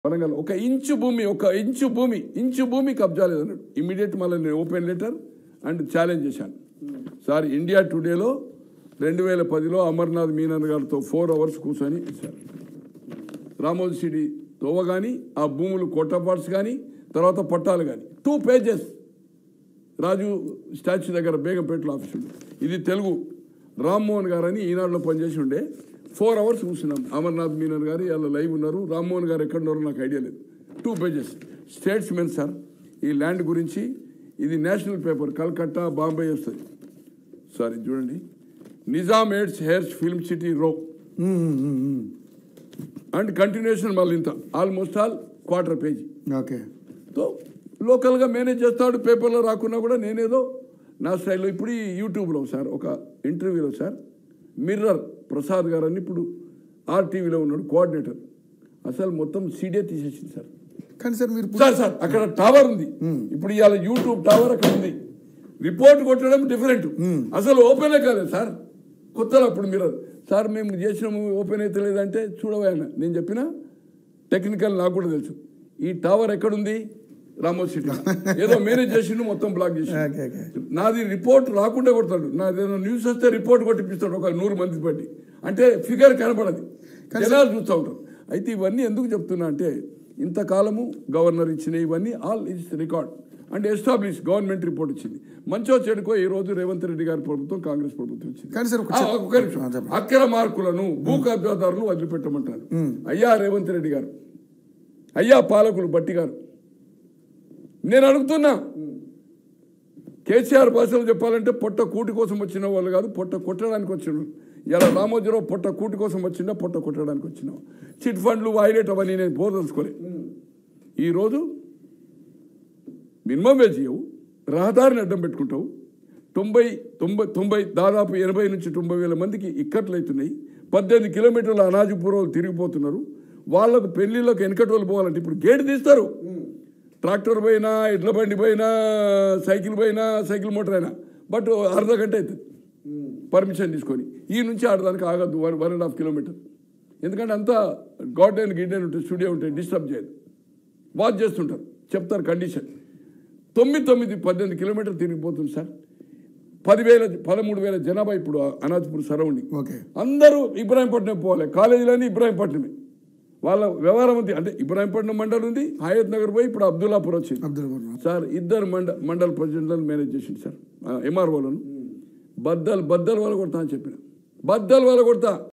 వరంగల్ ఒక ఇంచు భూమి ఒక ఇంచు భూమి ఇంచు భూమి కబ్జా లేదన్నాడు ఇమీడియట్ మళ్ళీ నేను ఓపెన్ లెటర్ అండ్ ఛాలెంజ్ చేశాను సార్ ఇండియా టుడేలో రెండు వేల పదిలో అమర్నాథ్ మీనన్ గారితో ఫోర్ అవర్స్ కూర్చొని ఇచ్చారు రామోజీ సిటీ తోవ కానీ ఆ భూములు కోటపాట్స్ కానీ తర్వాత పట్టాలు కానీ టూ పేజెస్ రాజు స్టాచ్యూ దగ్గర బేగంపేటలో ఆఫీస్ ఉంది ఇది తెలుగు రామ్మోహన్ గారు అని ఈనాడులో పనిచేసి ఉండే ఫోర్ అవర్స్ కూర్చున్నాం అమర్నాథ్ మీనన్ గారు ఇలా లైవ్ ఉన్నారు రామ్మోహన్ గారు ఎక్కడ ఉన్నారో నాకు ఐడియా లేదు టూ పేజెస్ స్టేట్స్మెన్ సార్ ఈ ల్యాండ్ గురించి ఇది నేషనల్ పేపర్ కల్కట్టా బాంబే వస్తుంది సార్ ఇది చూడండి నిజాం ఎయిడ్స్ heirs film city row and continuation మళ్ళీ ఇంత almost all quarter page okay తో లోకల్గా మేనేజ్ చేస్తాడు పేపర్లో రాకున్నా కూడా నేనేదో నా స్టైల్లో ఇప్పుడు ఈ యూట్యూబ్లో సార్ ఒక ఇంటర్వ్యూలో సార్ మిర్రర్ ప్రసాద్ గారు అని ఇప్పుడు ఆర్టీవీలో ఉన్నాడు కోఆర్డినేటర్ అసలు మొత్తం సీడే తీసేసింది సార్ కానీ సార్ మీరు సార్ సార్ అక్కడ టవర్ ఉంది ఇప్పుడు ఇవాళ యూట్యూబ్ టవర్ అక్కడ ఉంది రిపోర్ట్ కొట్టడం డిఫరెంట్ అసలు ఓపెనే కాలేదు సార్ కొత్తలో అప్పుడు మీరు సార్ మేము చేసినాము ఓపెన్ అయితే లేదంటే చూడవయ్యన్న నేను చెప్పిన టెక్నికల్ నాకు కూడా తెలుసు ఈ టవర్ ఎక్కడుంది రామోజీ సిటీ ఏదో మేనేజ్ చేసిండు మొత్తం బ్లాక్ చేసి ఓకే ఓకే నాది రిపోర్ట్ రాకుండా కొడతాడు నాది ఏదైనా న్యూస్ వస్తే రిపోర్ట్ కొట్టిపిస్తాడు ఒక నూరు మంది బట్టి అంటే ఫిగర్ కనపడదు జనాలు చూస్తూ ఉంటారు అయితే ఇవన్నీ ఎందుకు చెప్తున్నా అంటే ఇంతకాలము గవర్నర్ ఇచ్చిన ఇవన్నీ all is record and establish government report ఇచ్చింది మంచో చెడుకో ఈ రోజు రేవంత్ రెడ్డి గారి ప్రభుత్వం కాంగ్రెస్ ప్రభుత్వం ఇచ్చింది కానీ సార్ ఒక ఆ, చిన్న- ఒక్క నిమిషం. ఆ, చెప్పండి. అక్రమ మార్కులను భూ కబ్జాదారులు వదిలిపెట్టమంటారు అయ్యా రేవంత్ రెడ్డి గారు అయ్యా పాలకులు బట్టి గారు నేను అడుగుతున్నా కేసీఆర్ భాషలో చెప్పాలంటే పొట్ట కూటి కోసం వచ్చిన వాళ్ళు కాదు పొట్ట కొట్టడానికి వచ్చిన ఇలా రామోజీరావు పొట్ట కూటి కోసం వచ్చిందా పొట్ట కొట్టడానికి వచ్చినా చిట్ ఫండ్లు వైలెట్ అవన్నీ నేను బోధలుసుకోలే ఈరోజు మినిమం వేజ్ ఇవ్వవు రహదారిని అడ్డం పెట్టుకుంటావు తొంభై తొంభై తొంభై దాదాపు ఎనభై నుంచి తొంభై వేల మందికి ఇక్కట్లు అవుతున్నాయి పద్దెనిమిది కిలోమీటర్ల అనాజపురం తిరిగిపోతున్నారు వాళ్ళకు పెళ్లిళ్ళకు వెనకటి వాళ్ళు పోవాలంటే ఇప్పుడు గేట్ తీస్తారు ట్రాక్టర్ పోయినా ఎడ్ల బండి పోయినా సైకిల్ పోయినా సైకిల్ మోటార్ అయినా బట్ అర్ధ గంట అవుతుంది పర్మిషన్ తీసుకొని ఈ నుంచి ఆడదానికి ఆగద్దు one one and half kilometer ఎందుకంటే అంతా గార్డెన్ గిడ్డెన్ ఉంటుంది స్టూడియో ఉంటాయి డిస్టర్బ్ చేయదు వాచ్ చేస్తుంటారు చెప్తారు కండిషన్ తొమ్మిది తొమ్మిది పద్దెనిమిది కిలోమీటర్లు తిరిగిపోతుంది సార్ పదివేల పదమూడు వేల జనాభా ఇప్పుడు అనాథపూర్ సరౌండింగ్ ఓకే అందరూ ఇబ్రాహీంపట్నం పోవాలి కాలేజీలన్నీ ఇబ్రాహీంపట్నమే వాళ్ళ వ్యవహారం ఉంది అంటే ఇబ్రాహీంపట్నం మండల్ ఉంది హయత్ నగర్ పోయి ఇప్పుడు అబ్దుల్లాపూర్ వచ్చింది అబ్దుల్ వర్మ సార్ ఇద్దరు మండ మండల్ ప్రెసిడెంట్లను మేనేజ్ చేసింది సార్ ఎంఆర్ఓలను బద్దలు బద్దలు వాళ్ళ కొడతా అని చెప్పిన బద్దలు వాళ్ళ కొడతా